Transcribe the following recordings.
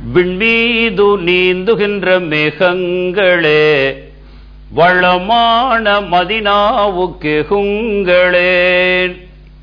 விண்மீது நீந்துகின்ற மேகங்களே வளமான மதினாவுக்கெகுங்களேன்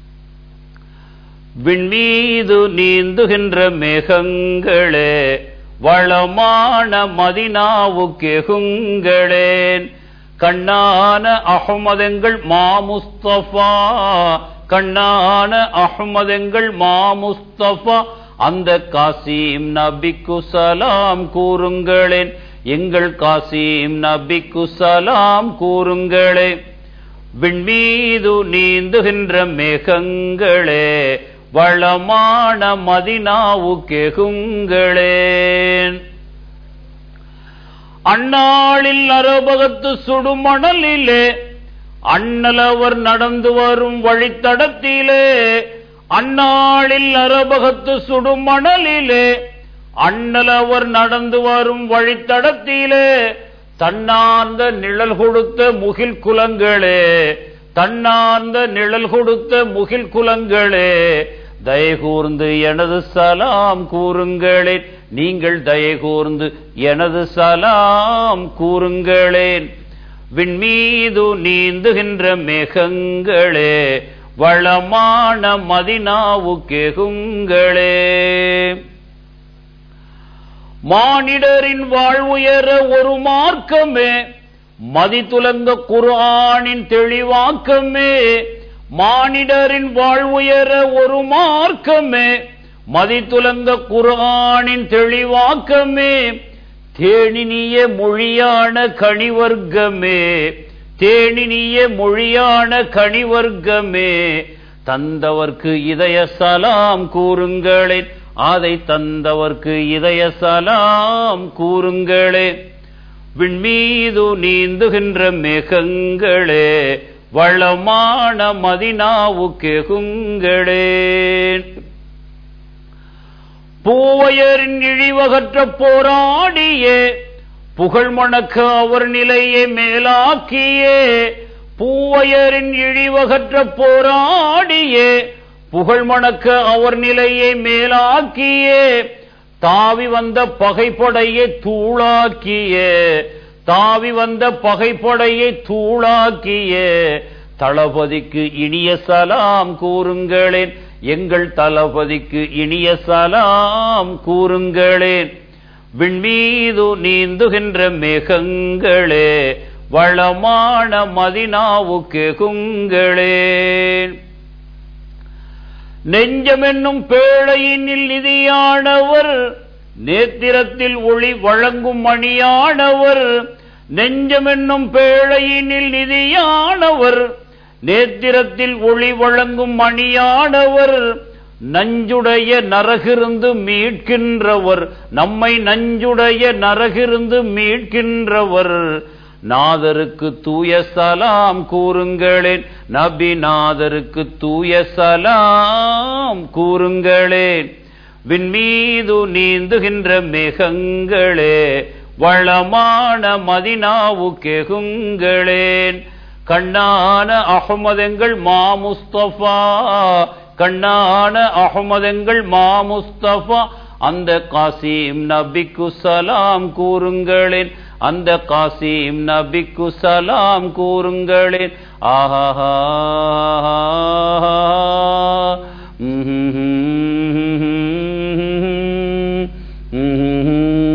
விண்மீது நீந்துகின்ற மேகங்களே வளமான மதினாவுக்கெகுங்களேன் கண்ணான அகமதெங்கள் மாமுஸ்தபா கண்ணான அகமதெங்கள் மாமுஸ்தபா அந்த காசிம் நபிக்கு சலாம் கூறுங்களேன் எங்கள் காசிம் நபிக்கு சலாம் கூறுங்களே விண்மீது நீந்துகின்ற மேகங்களே வளமான மதினாவுக்கெகுங்களேன் அந்நாளில் அரபகத்து சுடுமணலிலே அண்ணலவர் நடந்து வரும் வழித்தடத்திலே அந்நாளில் அரபகத்து சுடுமணலிலே அண்ணலவர் நடந்து வரும் வழித்தடத்திலே தன்னார்ந்த நிழல் கொடுத்த முகில் குலங்களே தன்னார்ந்த நிழல் கொடுத்த முகில் குலங்களே தயகூர்ந்து எனது சலாம் கூறுங்களேன் நீங்கள் தயகூர்ந்து எனது சலாம் கூறுங்களேன் விண்மீது நீந்துகின்ற மேகங்களே வளமான மதினாவுக்கெகுங்களே மானிடரின் வாழ்வுயர ஒரு மார்க்கமே மதித்துலங்க குர்ஆனின் தெளிவாக்கமே மானிடரின் வாழ்வுயர ஒரு மார்க்கமே மதித்துலங்க குர்ஆனின் தெளிவாக்கமே தேனினிய மொழியான கனிவர்க்கமே தேனினிய மொழியான கனிவர்க்கமே தந்தவர்க்கு இதய சலாம் கூறுங்களேன் அதை தந்தவர்க்கு இதய சலாம் கூறுங்களே விண்மீது நீந்துகின்ற மேகங்களே வளமான மதினாவுக்கெகுங்களேன் பூவையரின் இழிவகற்ற போராடியே புகழ் மணக்க அவர் நிலையை மேலாக்கியே பூவையரின் இழிவகற்ற போராடியே புகழ் மணக்க அவர் நிலையை மேலாக்கியே தாவி வந்த பகைப்படையை தூளாக்கியே தாவி வந்த பகைப்படையை தூளாக்கியே தளபதிக்கு இனிய சலாம் கூறுங்களேன் எங்கள் தளபதிக்கு இனிய சலாம் கூறுங்களேன் விண்மீது நீந்துகின்ற மேகங்களே வளமான மதினாவுக்கெகுங்களேன் நெஞ்சமென்னும் பேழையினில் நிதியானவர் நேத்திரத்தில் ஒளி வழங்கும் மணியானவர் நெஞ்சமென்னும் பேழையினில் நிதியானவர் நேத்திரத்தில் ஒளி வழங்கும் மணியானவர் நஞ்சுடைய நரகிருந்து மீட்கின்றவர் நம்மை நஞ்சுடைய நரகிருந்து மீட்கின்றவர் நாதருக்கு தூய சலாம் கூறுங்களேன் நபி நாதருக்கு தூய சலாம் கூறுங்களேன் விண்மீது நீந்துகின்ற மேகங்களே வளமான மதினாவுக்கெகுங்களேன் கண்ணான அகமதெங்கள் மாமுஸ்தபா கண்ணான அகமதெங்கள் மாமுஸ்தபா அந்த காசிம் நபிக்கு சலாம் கூறுங்களேன் அந்த காசிம் நபிக்கு சலாம் கூறுங்களேன் ஆஹா ம்